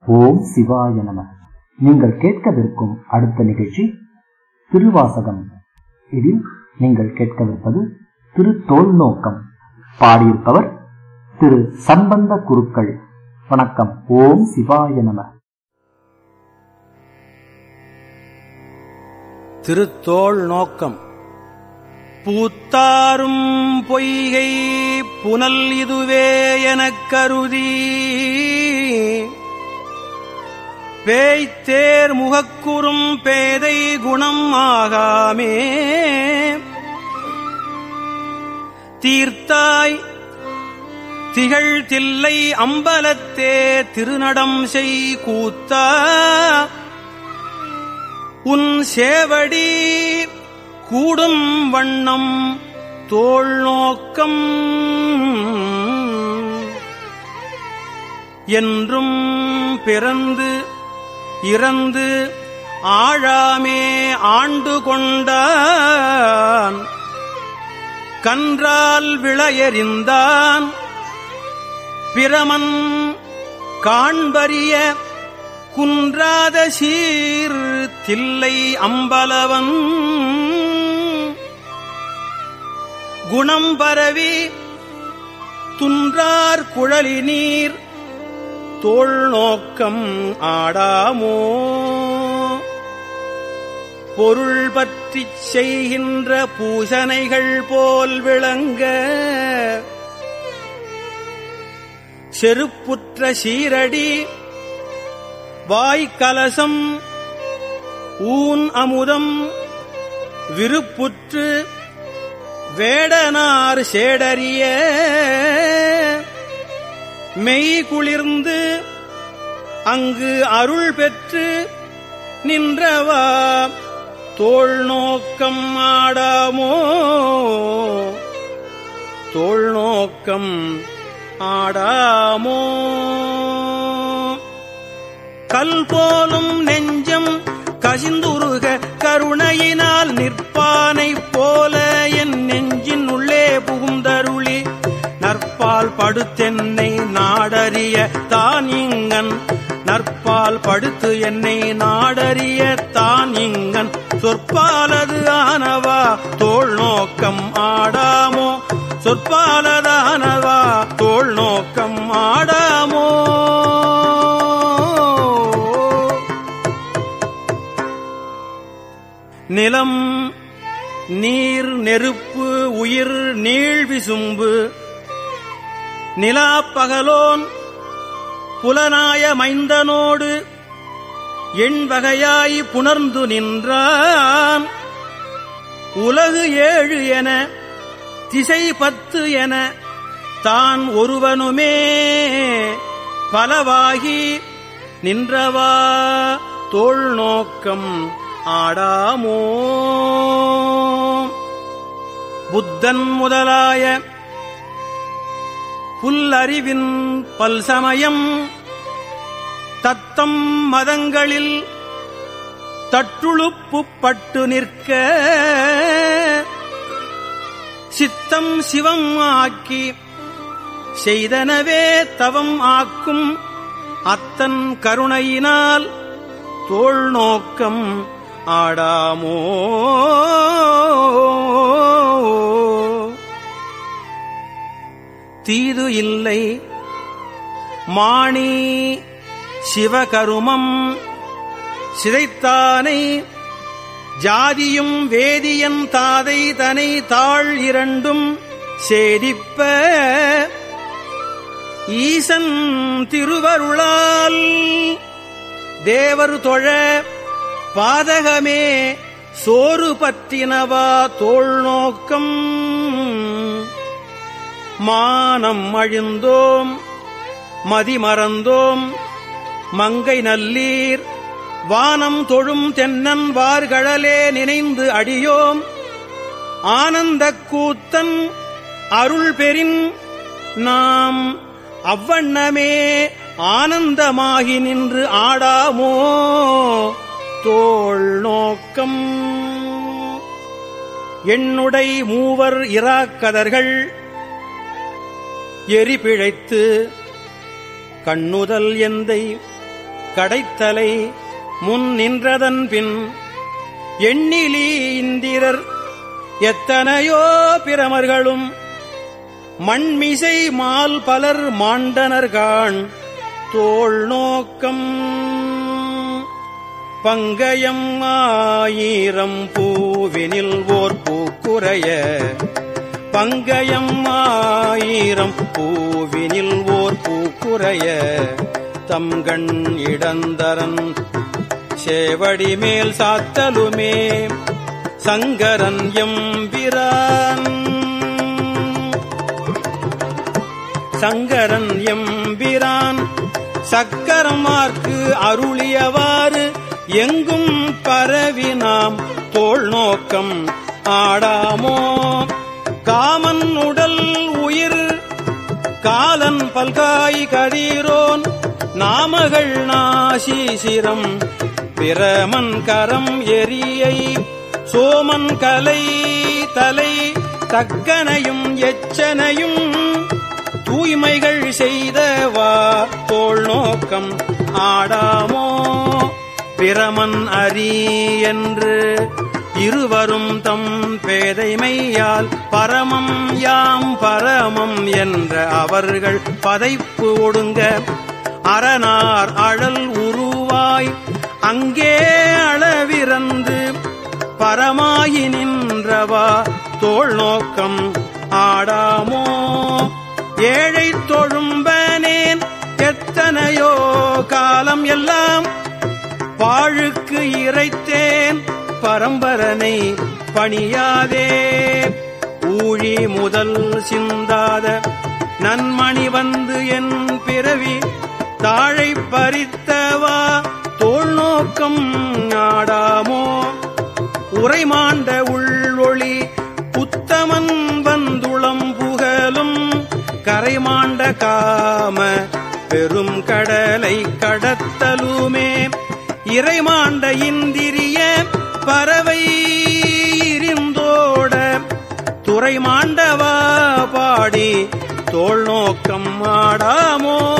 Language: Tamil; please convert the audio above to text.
ஓம் சிவாய நம நீங்கள் கேட்கவிருக்கும் அடுத்த நிகழ்ச்சி திருவாசகம் இதில் நீங்கள் கேட்கவிருப்பது திரு தோல் நோக்கம் பாடியிருப்பவர் திரு சம்பந்த குருக்கள் வணக்கம் ஓம் சிவாய நம திருத்தோள் நோக்கம் பூத்தாரும் பொய்கை புனல் இதுவே எனக் கருதி பேய்த்தேர் முகக்குறும் பேதை குணம் ஆகாமே தீர்த்தாய் திகழ் தில்லை அம்பலத்தே திருநடம் செய் கூத்தா உன் சேவடி கூடும் வண்ணம் தோள் நோக்கம் என்றும் பிறந்து இறந்து ஆழாமே ஆண்டு கொண்டான் கன்றால் விளையறிந்தான் பிரமன் காண்பரிய குன்றாத சீர் தில்லை அம்பலவன் குணம் பரவி துன்றார் குழலி நீர் தோள் நோக்கம் ஆடாமோ பொருள் பற்றிச் செய்கின்ற பூசனைகள் போல் விளங்க செருப்புற்ற சீரடி வாய்க்கலசம் ஊன் அமுதம் விருப்புற்று வேடனார் சேடறிய மெய் குளிர்ந்து அங்கு அருள் பெற்று நின்றவா தோள் நோக்கம் ஆடாமோ தோள் நோக்கம் ஆடாமோ கல் போலும் நெஞ்சம் கசிந்துருக கருணையினால் நிற்பானைப் போல என் நெஞ்சின் உள்ளே புகுந்தருளி நற்பால் படுத்தென்னை நாடறிய தான் இங்கன் நற்பால் படுத்து என்னை நாடறிய தான் இங்கன் சொற்பாலது ஆனவா தோள் நோக்கம் ஆடாமோ சொற்பாலதானவா தோள் நோக்கம் ஆடாமோ நிலம் நீர் நெருப்பு உயிர் நீள் விசும்பு நிலாப்பகலோன் புலனாய மைந்தனோடு எண் வகையாய் புணர்ந்து நின்றான் உலகு ஏழு என திசை பத்து என தான் ஒருவனுமே பலவாகி நின்றவா தோள் நோக்கம் ஆடாமோ புத்தன் முதலாய புல்லறிவின் பல்சமயம் தத்தம் மதங்களில் தட்டுழுப்புப்பட்டு நிற்க சித்தம் சிவம் ஆக்கி செய்தனவே தவம் ஆக்கும் அத்தன் கருணையினால் தோள் நோக்கம் ஆடாமோ தீது இல்லை மாணி சிவகருமம் சிதைத்தானை ஜாதியும் வேதியன் தாதை தனை தாழ் இரண்டும் சேதிப்ப ஈசன் திருவருளால் தேவர் தொழ பாதகமே சோறு பற்றினவா தோள் நோக்கம் மானம் அழிந்தோம் மதிமறந்தோம் மங்கை நல்லீர் வானம் தொழும் தென்னன் வார்களே நினைந்து அடியோம் ஆனந்தக் கூத்தன் அருள் பெறின் நாம் அவ்வண்ணமே ஆனந்தமாகி நின்று ஆடாமோ தோள் நோக்கம் என்னுடை மூவர் இராக்கதர்கள் எரி பிழைத்து கண்ணுதல் எந்தை கடைத்தலை முன் நின்றதன் பின் எண்ணிலி இந்திரர் எத்தனையோ பிரமர்களும் மண்மிசை மால் பலர் மாண்டனர்காண் தோள் நோக்கம் பங்கயம் ஆயிரம் பூவினில் ஓர் பூக்குறைய பங்கயம் ஆயிரம் பூவினில் ஓர் பூக்குறைய தம்கண் இடந்தரன் சேவடி மேல் சாத்தலுமே சங்கரன் எம்பிரான் சங்கரன் எம்பிரான் சக்கரமார்க்கு அருளியவாறு எங்கும் பரவி நாம் தோள் நோக்கம் ஆடாமோ காமன் உடல் உயிர் காலன் பல்காய் கதீரோன் நாமகள் நாசீசிரம் பிரமன் கரம் எரியை சோமன் கலை தலை தக்கனையும் எச்சனையும் தூய்மைகள் செய்தவா தோள் நோக்கம் ஆடாமோ பிரமன் அரி என்று இருவரும் தம் பேதைமையால் பரமம் யாம் பரமம் என்ற அவர்கள் பதைப்பு ஒடுங்க அரணார் அழல் உருவாய் அங்கே அளவிறந்து பரமாயி நின்றவா தோள் நோக்கம் ஆடாமோ ஏழை தொழும்பனேன் எத்தனையோ காலம் எல்லாம் பாழுக்கு இறைத்தேன் பரம்பரனை பணியாதே ஊழி முதல் சிந்தாத நன்மணி வந்து என் பிறவி தாழை பறித்தவா தோள் நோக்கம் ஆடாமோ உரைமாண்ட உள்ளொளி புத்தமன் வந்துளம் புகழும் கரைமாண்ட காம பெரும் கடலை கடத்தலுமே இறைமாண்ட இந்திரிய பறவை இருந்தோட துறை மாண்டவா பாடி தோள் நோக்கம் ஆடாமோ